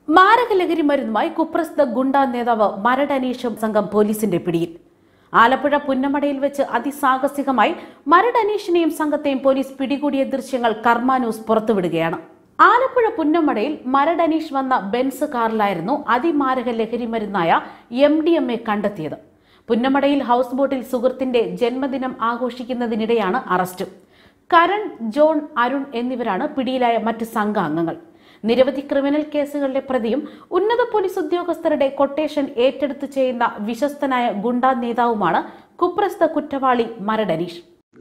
മാരക ലഹരി മരുന്നുമായി കുപ്രസിദ്ധ ഗുണ്ട നേതാവ് മരട് അനീഷും സംഘം പോലീസിന്റെ പിടിയിൽ ആലപ്പുഴ പുന്നമടയിൽ വെച്ച് അതിസാഹസികമായി മരട് അനീഷിനെയും സംഘത്തെയും പോലീസ് പിടികൂടിയ ദൃശ്യങ്ങൾ കർമ്മ ന്യൂസ് പുറത്തുവിടുകയാണ് ആലപ്പുഴ പുന്നമടയിൽ മരട് അനീഷ് വന്ന ബെൻസ് കാറിലായിരുന്നു അതിമാരക ലഹരി മരുന്നായ എം ഡി എം എ കണ്ടെത്തിയത് പുന്നമടയിൽ ഹൗസ് ബോട്ടിൽ സുഹൃത്തിന്റെ ജന്മദിനം ആഘോഷിക്കുന്നതിനിടെയാണ് അറസ്റ്റ് കരൺ ജോൺ അരുൺ എന്നിവരാണ് പിടിയിലായ മറ്റ് സംഘാംഗങ്ങൾ നിരവധി ക്രിമിനൽ കേസുകളിലെ പ്രതിയും ഉന്നത പോലീസ് ഉദ്യോഗസ്ഥരുടെ കൊട്ടേഷൻ ഏറ്റെടുത്ത് ചെയ്യുന്ന വിശ്വസ്തനായ ഗുണ്ടാ നേതാവുമാണ് കുപ്രസ്ത കുറ്റവാളി മരടനീഷ്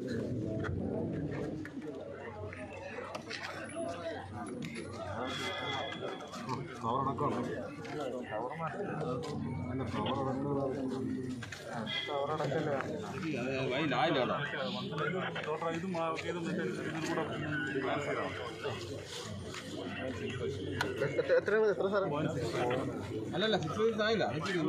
അല്ലല്ല സിക്സ് വീക്സ് ആയില്ല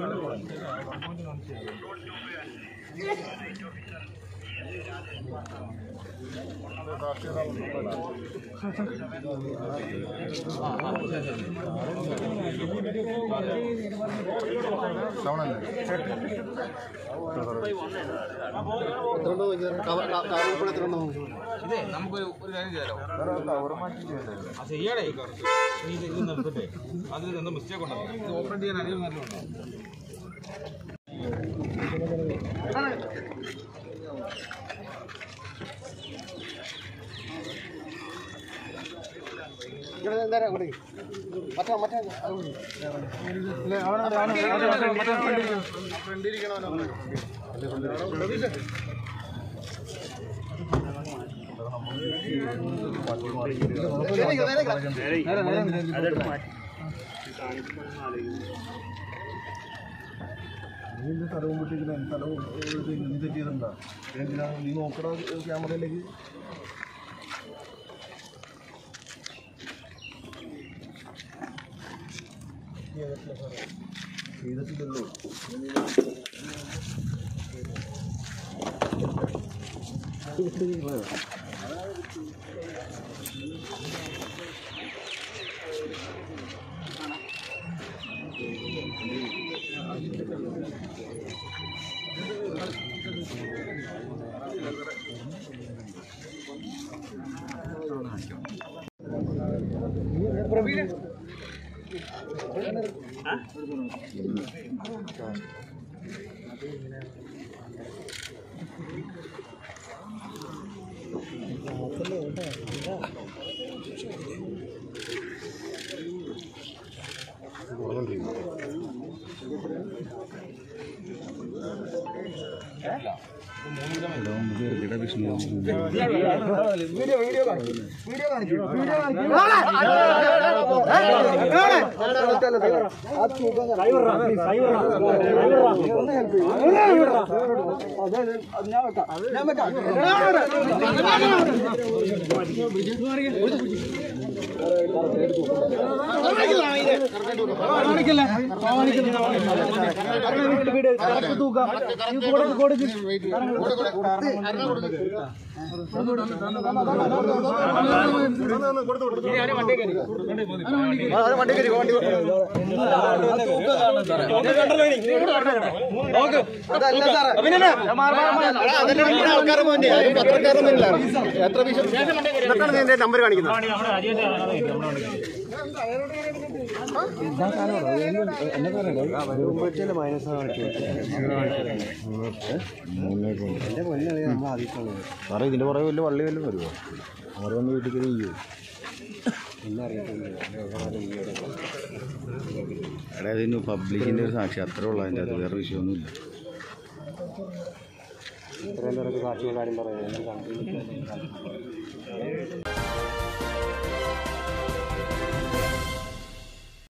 ഇതേ നമുക്കൊരു ഒരു കാര്യം ചെയ്യാലോ ആ ചെയ്യാടേ നീ ഇത് ഇത് നിർത്തട്ടെ അതിൽ എന്തോ മിസ്റ്റേക്ക് ഉണ്ടോ ഇത് ഓപ്പറേറ്റ് ചെയ്യാൻ അറിയാൻ നല്ലതുണ്ടോ നീ സ്ഥലവും വിട്ടിരിക്കണ സ്ഥലവും നീ തെറ്റിയതുണ്ടാ എന്തിനാ നീ നോക്കണ ക്യാമറയിലേക്ക് ചെയ്തിട്ടില്ലല്ലോ നമ്പർ കാണിക്കുന്നത് സാറേ ഇതിന്റെ പുറകെ വല്ല വള്ളി വല്ലതും വരുമോ അവർ വന്ന് വീട്ടിൽ കയറി ചെയ്യോ എടാ ഇതിന് പബ്ലിക്കിന്റെ ഒരു സാക്ഷി അത്ര ഉള്ള അതിൻ്റെ അത് വേറെ വിഷയമൊന്നുമില്ല ഇത്രയും പേരൊക്കെ സാക്ഷിയും കാര്യം പറയാം